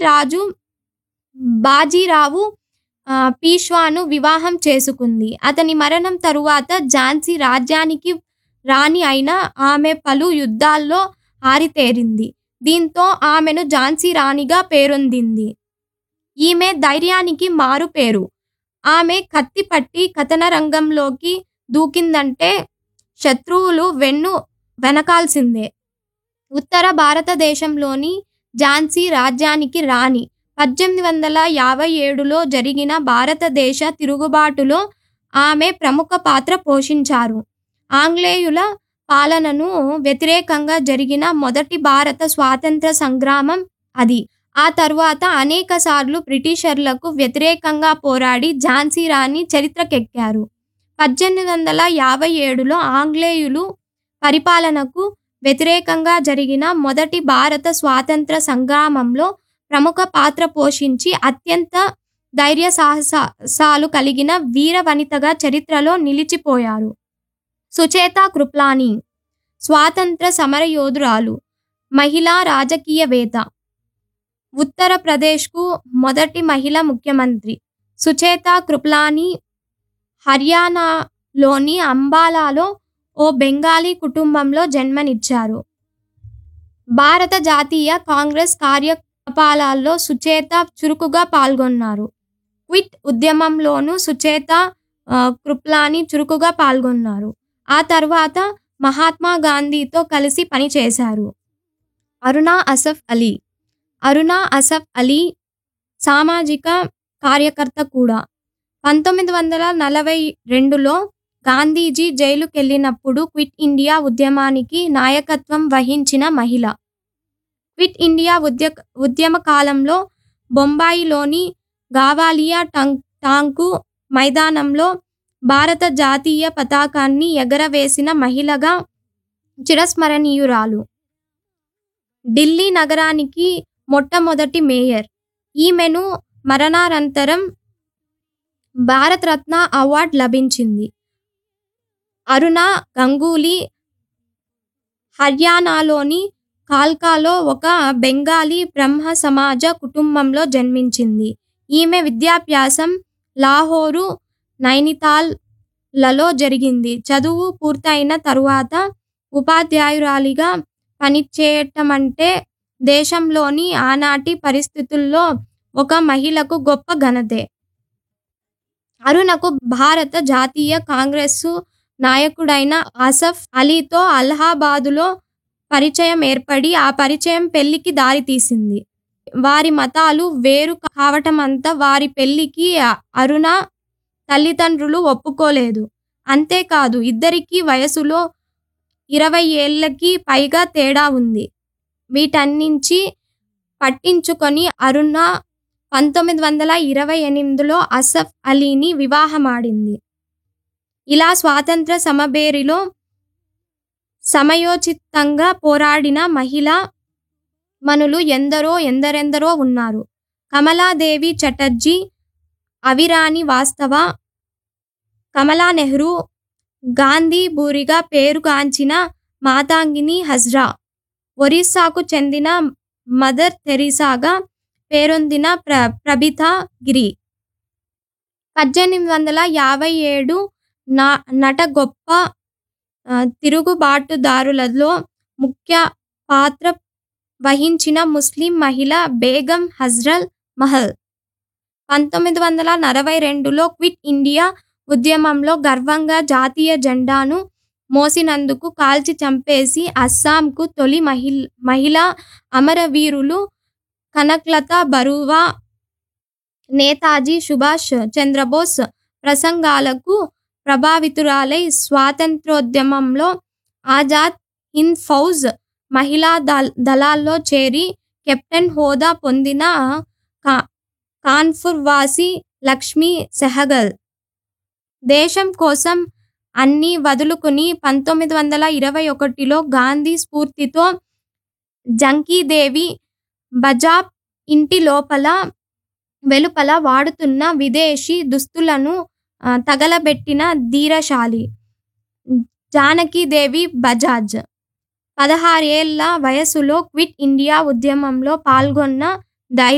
రాజు బాజీరావు ఆ, పీష్వాను వివాహం చేసుకుంది అతని మరణం తరువాత ఝాన్సీ రాజ్యానికి రాణి అయిన ఆమె పలు యుద్ధాల్లో ఆరితేరింది దీంతో ఆమెను ఝాన్సీ రాణిగా పేరొందింది ఈమె ధైర్యానికి మారు పేరు ఆమె కత్తి పట్టి కథన రంగంలోకి దూకిందంటే శత్రువులు వెన్ను వెనకాల్సిందే ఉత్తర భారతదేశంలోని ఝాన్సీ రాజ్యానికి రాణి పద్దెనిమిది వందల యాభై ఏడులో జరిగిన భారతదేశ తిరుగుబాటులో ఆమె ప్రముఖ పాత్ర పోషించారు ఆంగ్లేయుల పాలనను వ్యతిరేకంగా జరిగిన మొదటి భారత స్వాతంత్ర సంగ్రామం అది ఆ తరువాత అనేకసార్లు బ్రిటిషర్లకు వ్యతిరేకంగా పోరాడి ఝాన్సీ రాణి చరిత్రకెక్కారు పద్దెనిమిది వందల యాభై ఏడులో ఆంగ్లేయులు పరిపాలనకు వ్యతిరేకంగా జరిగిన మొదటి భారత స్వాతంత్ర సంగ్రామంలో ప్రముఖ పాత్ర పోషించి అత్యంత ధైర్య సాహసాలు కలిగిన వీర వనితగా చరిత్రలో నిలిచిపోయారు సుచేత కృప్లాని స్వాతంత్ర సమరయోధురాలు మహిళా రాజకీయవేత్త ఉత్తరప్రదేశ్కు మొదటి మహిళా ముఖ్యమంత్రి సుచేత కృప్లాని హర్యానాలోని అంబాలాలో ఓ బెంగాలీ కుటుంబంలో జన్మనిచ్చారు భారత జాతీయ కాంగ్రెస్ కార్యకలాపాలలో సుచేత చురుకుగా పాల్గొన్నారు క్విట్ ఉద్యమంలోనూ సుచేత ఆ, కృప్లాని చురుకుగా పాల్గొన్నారు ఆ తర్వాత మహాత్మా గాంధీతో కలిసి పనిచేశారు అరుణా అసఫ్ అలీ అరుణా అసఫ్ అలీ సామాజిక కార్యకర్త కూడా పంతొమ్మిది వందల నలభై రెండులో గాంధీజీ జైలుకెళ్ళినప్పుడు క్విట్ ఇండియా ఉద్యమానికి నాయకత్వం వహించిన మహిళ క్విట్ ఇండియా ఉద్య ఉద్యమ కాలంలో బొంబాయిలోని గావాలియా టంక్ టాంకు మైదానంలో భారత జాతీయ పతాకాన్ని ఎగరవేసిన మహిళగా చిరస్మరణీయురాలు ఢిల్లీ నగరానికి మొట్టమొదటి మేయర్ ఈమెను మరణానంతరం భారతరత్న అవార్డు లభించింది అరుణ గంగూలీ హర్యానాలోని కాల్కాలో ఒక బెంగాలీ బ్రహ్మ సమాజ కుటుంబంలో జన్మించింది ఈమె విద్యాభ్యాసం లాహోరు నైనితాల్లలో జరిగింది చదువు పూర్తయిన తరువాత ఉపాధ్యాయురాలిగా పనిచేయటమంటే దేశంలోని ఆనాటి పరిస్థితుల్లో ఒక మహిళకు గొప్ప ఘనతే అరుణకు భారత జాతీయ కాంగ్రెస్సు నాయకుడైన ఆసఫ్ అలీతో అలహాబాదులో పరిచయం ఏర్పడి ఆ పరిచయం పెళ్లికి దారితీసింది వారి మతాలు వేరు కావటమంతా వారి పెళ్లికి అ- అరుణ తల్లిదండ్రులు ఒప్పుకోలేదు అంతేకాదు ఇద్దరికీ వయసులో ఇరవై ఏళ్ళకి పైగా తేడా ఉంది వీటన్నించి పట్టించుకొని అరుణ పంతొమ్మిది వందల ఇరవై ఎనిమిదిలో అసఫ్ అలీని వివాహమాడింది ఇలా స్వాతంత్ర సమబేరిలో సమయోచితంగా పోరాడిన మహిళ మనులు ఎందరో ఎందరెందరో ఉన్నారు కమలాదేవి చటర్జీ అవిరాని వాస్తవ కమలా నెహ్రూ గాంధీ బూరిగా పేరుగాంచిన మాతాంగిని హజ్రా ఒరిస్సాకు చెందిన మదర్ తెరీసాగా పేరొందిన ప్ర ప్రభిత గిరి పద్దెనిమిది వందల యాభై ఏడు నా నట గొప్ప ఆ, తిరుగుబాటుదారులలో ముఖ్య పాత్ర వహించిన ముస్లిం మహిళ బేగం హజ్రల్ మహల్ పంతొమ్మిది వందల నలభై రెండులో క్విట్ ఇండియా ఉద్యమంలో గర్వంగా జాతీయ జెండాను మోసినందుకు కాల్చి చంపేసి అస్సాంకు తొలి మహిళ మహిళా అమరవీరులు కనక్లత బరువా నేతాజీ సుభాష్ చంద్రబోస్ ప్రసంగాలకు ప్రభావితురాలై స్వాతంత్రోద్యమంలో ఆజాద్ హింద్ ఫౌజ్ మహిళా దళ దళాల్లో చేరి కెప్టెన్ హోదా పొందిన కా కాన్ఫుర్వాసి లక్ష్మీ సెహగల్ దేశం కోసం అన్నీ వదులుకుని పంతొమ్మిది వందల ఇరవై ఒకటిలో గాంధీ స్ఫూర్తితో జంకీదేవి బజాబ్ ఇంటి లోపల వెలుపల వాడుతున్న విదేశీ దుస్తులను ఆ, తగలబెట్టిన ధీరశాలి జానకీదేవి బజాజ్ పదహారేళ్ల వయసులో క్విట్ ఇండియా ఉద్యమంలో పాల్గొన్న ధైర్య